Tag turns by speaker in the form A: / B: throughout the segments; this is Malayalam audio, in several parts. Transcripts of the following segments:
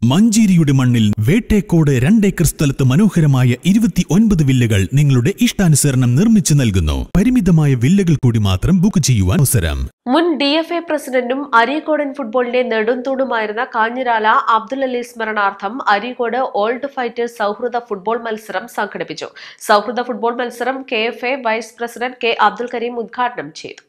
A: മഞ്ചേരിയുടെ മണ്ണിൽ വേട്ടേക്കോട് രണ്ടേക്കർ സ്ഥലത്ത് മനോഹരമായ ഇരുപത്തി ഒൻപത് വില്ലകൾ നിങ്ങളുടെ ഇഷ്ടാനുസരണം നിർമ്മിച്ചു നൽകുന്നു പരിമിതമായ വില്ലകൾ കൂടി മാത്രം ബുക്ക് ചെയ്യുവാൻ അവസരം
B: മുൻ ഡി എഫ് എ പ്രസിഡന്റും അരീക്കോടൻ ഫുട്ബോളിന്റെ നെടുംതൂണുമായിരുന്ന കാഞ്ഞിരാല അബ്ദുൽ അലി സ്മരണാർത്ഥം അരീക്കോട് ഓൾഡ് ഫൈറ്റേഴ്സ് സൗഹൃദ ഫുട്ബോൾ മത്സരം സംഘടിപ്പിച്ചു സൗഹൃദ ഫുട്ബോൾ മത്സരം K F A vice president K Abdul Karim ഉദ്ഘാടനം ചെയ്തു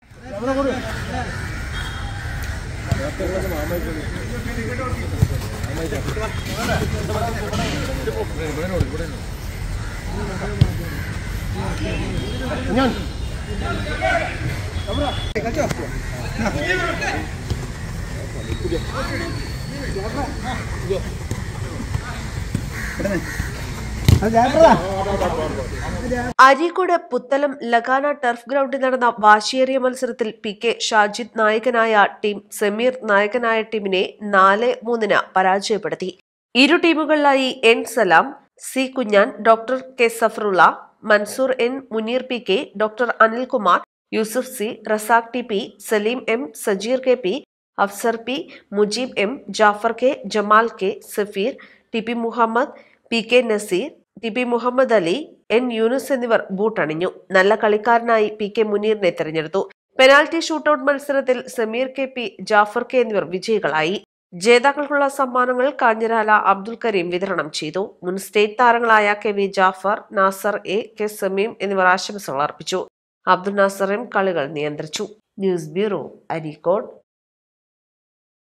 B: അരീക്കോട് പുത്തലം ലഗാന ടർഫ് ഗ്രൗണ്ടിൽ നടന്ന വാശിയേറിയ മത്സരത്തിൽ പി കെ ഷാജിദ് നായകനായ ടീം സമീർ നായകനായ ടീമിനെ നാല് മൂന്നിന് പരാജയപ്പെടുത്തി ഇരു ടീമുകളിലായി N Salam C Kunhan doctor K Safarulla Mansoor N Muneer P K doctor Anilkumar Yusuf C Razak T P Saleem M Sajeer K P Afsar P Mujeeb M Jafar K Jamal K Safeer T P Muhammad P K Naseer T P Muhammad Ali N Yunus എന്നിവർ ബൂട്ടണിഞ്ഞു നല്ല കളിക്കാരനായി പി കെ മുനീറിനെ തെരഞ്ഞെടുത്തു പെനാൽറ്റി ഷൂട്ടൌട്ട് മത്സരത്തിൽ Sameer K P Jafar K എന്നിവർ വിജയികളായി ജേതാക്കൾക്കുള്ള സമ്മാനങ്ങൾ കാഞ്ഞിരാല അബ്ദുൽ കരീം വിതരണം ചെയ്തു മുൻ സ്റ്റേറ്റ് താരങ്ങളായ K V Jafar Nasar A K Sameem എന്നിവർ ആശംസകൾ അർപ്പിച്ചു അബ്ദുൽ നാസർ എം കളികൾ നിയന്ത്രിച്ചു ന്യൂസ് ബ്യൂറോ അരീക്കോട്